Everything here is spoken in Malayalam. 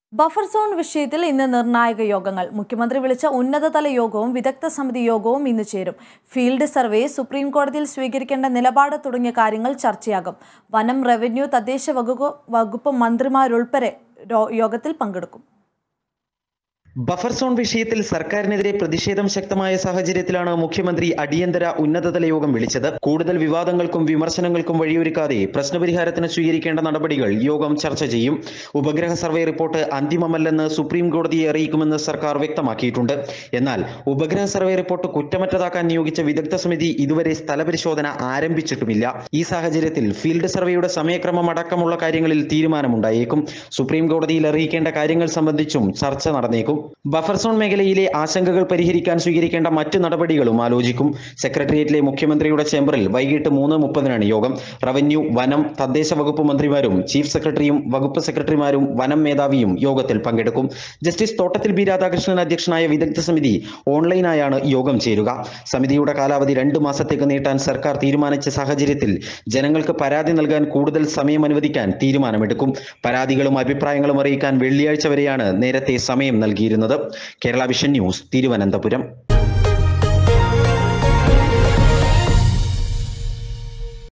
ബഫർ സോൺ വിഷയത്തിൽ ഇന്ന് നിർണായക യോഗങ്ങൾ മുഖ്യമന്ത്രി വിളിച്ച ഉന്നതതല യോഗവും വിദഗ്ധ സമിതി യോഗവും ഇന്ന് ചേരും ഫീൽഡ് സർവേ സുപ്രീം കോടതിയിൽ സ്വീകരിക്കേണ്ട നിലപാട് തുടങ്ങിയ കാര്യങ്ങൾ ചർച്ചയാകും വനം റവന്യൂ തദ്ദേശ വകുപ്പ് വകുപ്പ് മന്ത്രിമാരുൾപ്പെടെ രോ- യോഗത്തിൽ പങ്കെടുക്കും ബഫർ സോൺ വിഷയത്തിൽ സർക്കാരിനെതിരെ പ്രതിഷേധം ശക്തമായ സാഹചര്യത്തിലാണ് മുഖ്യമന്ത്രി അടിയന്തര ഉന്നതതല യോഗം വിളിച്ചത് കൂടുതൽ വിവാദങ്ങൾക്കും വിമർശനങ്ങൾക്കും വഴിയൊരുക്കാതെ പ്രശ്നപരിഹാരത്തിന് സ്വീകരിക്കേണ്ട നടപടികൾ യോഗം ചർച്ച ചെയ്യും ഉപഗ്രഹ സർവേ റിപ്പോർട്ട് അന്തിമമല്ലെന്ന് സുപ്രീം കോടതിയെ അറിയിക്കുമെന്ന് സർക്കാർ വ്യക്തമാക്കിയിട്ടുണ്ട് എന്നാൽ ഉപഗ്രഹ സർവേ റിപ്പോർട്ട് കുറ്റമറ്റതാക്കാൻ നിയോഗിച്ച വിദഗ്ധ സമിതി ഇതുവരെ സ്ഥലപരിശോധന ആരംഭിച്ചിട്ടുമില്ല ഈ സാഹചര്യത്തിൽ ഫീൽഡ് സർവേയുടെ സമയക്രമം അടക്കമുള്ള കാര്യങ്ങളിൽ തീരുമാനമുണ്ടായേക്കും സുപ്രീം കോടതിയിൽ അറിയിക്കേണ്ട കാര്യങ്ങൾ സംബന്ധിച്ചും ചർച്ച നടന്നേക്കും ബഫർ സോൺ മേഖലയിലെ ആശങ്കകൾ പരിഹരിക്കാൻ സ്വീകരിക്കേണ്ട മറ്റു നടപടികളും ആലോചിക്കും സെക്രട്ടേറിയറ്റിലെ മുഖ്യമന്ത്രിയുടെ ചേംബറിൽ വൈകിട്ട് മൂന്ന് മുപ്പതിനാണ് യോഗം റവന്യൂ വനം തദ്ദേശ വകുപ്പ് മന്ത്രിമാരും ചീഫ് സെക്രട്ടറിയും വകുപ്പ് സെക്രട്ടറിമാരും വനം മേധാവിയും യോഗത്തിൽ പങ്കെടുക്കും ജസ്റ്റിസ് തോട്ടത്തിൽ ബി രാധാകൃഷ്ണൻ അധ്യക്ഷനായ വിദഗ്ധ സമിതി ഓൺലൈനായാണ് യോഗം ചേരുക സമിതിയുടെ കാലാവധി രണ്ട് മാസത്തേക്ക് നീട്ടാൻ സർക്കാർ തീരുമാനിച്ച സാഹചര്യത്തിൽ ജനങ്ങൾക്ക് പരാതി നൽകാൻ കൂടുതൽ സമയം അനുവദിക്കാൻ തീരുമാനമെടുക്കും പരാതികളും അഭിപ്രായങ്ങളും അറിയിക്കാൻ വെള്ളിയാഴ്ച വരെയാണ് നേരത്തെ സമയം നൽകിയിരുന്നത് കേരള വിഷൻ ന്യൂസ് തിരുവനന്തപുരം